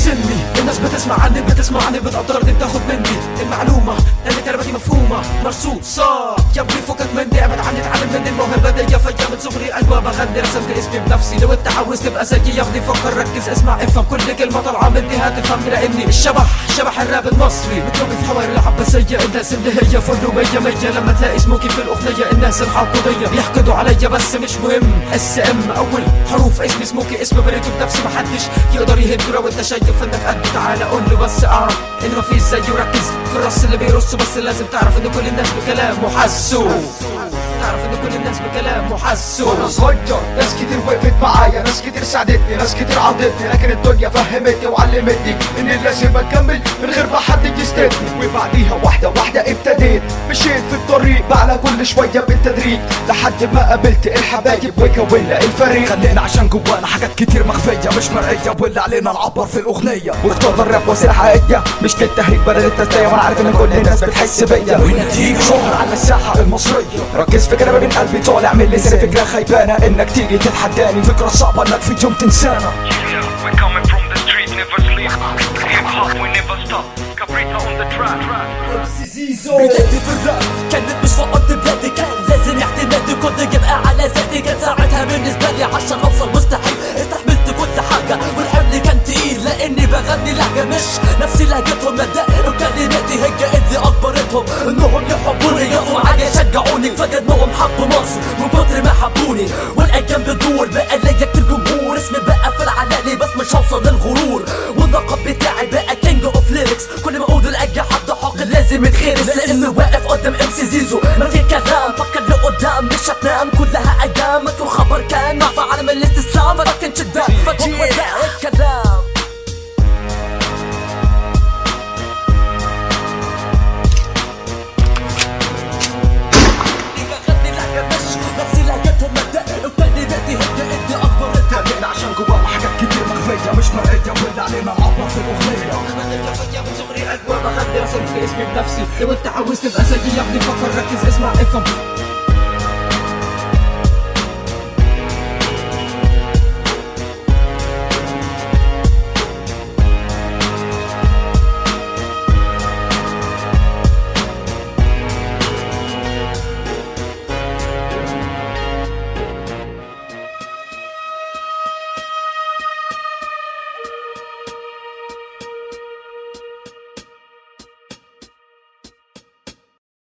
سني الناس بتسمع عني بتسمع عني بتقدرني بتاخد مني المعلومة اللي كلمتي مفهومة مرصوصة يا ابني فكك مني ابعد عني اتعلم مني الموهبة دي فيا من صغري ايوه بغني رسمت اسمي بنفسي لو انت عاوز تبقى زيي يا ابني فكر ركز اسمع افهم كل كلمة طالعة مني هتفهم لاني الشبح شبح الراب المصري متربي في حواري العباسية الناس اللي هي فل مية مية لما تلاقي سموكي في الاغنية الناس الحقودية بيحقدوا عليا بس مش مهم اس ام اول حروف اسمي سموكي اسم بريته بنفسي محدش يقدر يهده لو انت شايف انك قد تعالى قول له بس اعرف ان مفيش زيه وركز في الرص اللي بيرصه بس لازم تعرف ان كل الناس بكلامه حسوا تعرف ان كل الناس بكلامه حسوا وانا صغير ناس كتير وقفت معايا ناس كتير ساعدتني ناس كتير عضتني لكن الدنيا فهمتني وعلمتني اني لازم اكمل من غير ما حد يسندني وبعديها واحدة واحدة ابتديت مشيت في الطريق بعلى كل شوية بالتدريج لحد ما قابلت الحبايب وكونا الفريق خلينا عشان جوانا حاجات كتير مخفية مش مرئية واللي علينا نعبر في الأغنية واخترنا الراب وسيلة حقيقية مش للتهريج بل للتسلية وانا عارف ان كل الناس بتحس بيا وهنا تيجي شهر على الساحة المصرية ركز في كلامي من قلبي طالع من لساني فكرة خيبانة انك تيجي تتحداني فكرة صعبة انك في يوم تنسانا Yeah, we're coming from the street, never sleep. Hip hop, we never stop. Caprita on the track. بدايتي في الراب كانت مش في ارض بلادي كان لازم اعتمادي كنت يبقى على ذاتي كان ساعتها بالنسبه لي عشان اوصل مستحيل استحملت كل حاجه والحمل كان تقيل لاني بغني لهجه مش نفس لهجتهم مبدأ وكلماتي هي اللي اجبرتهم انهم يحبوني يقفوا معايا يشجعوني فجأة انهم حبوا مصر من كتر ما حبوني والايام بتدور بقى ليا كتير جمهور اسمي بقى في العلالي بس مش هوصل للغرور واللقب بتاعي بقى كينج اوف ليركس كل ما اقول لاي حد حق لازم يتخرس لاني واقف قدام ام سي زيزو ما في كلام فكر لقدام مش هتنام كلها ايام ما تكون خبر كان مع عالم الاستسلام فكن شدام فكر الكلام بغني لهجة مش نفس لهجتهم مبدأ وكلماتي هي اللي اجبرتهم خلينا عشان جوانا حاجات كتير مخفية مش مرئية واللي علينا نعبر في الأغنية من صغري ايوه بغني رسمت اسمي بنفسي لو انت عاوز تبقى زيي يا ابني فكر ركز اسمع افهم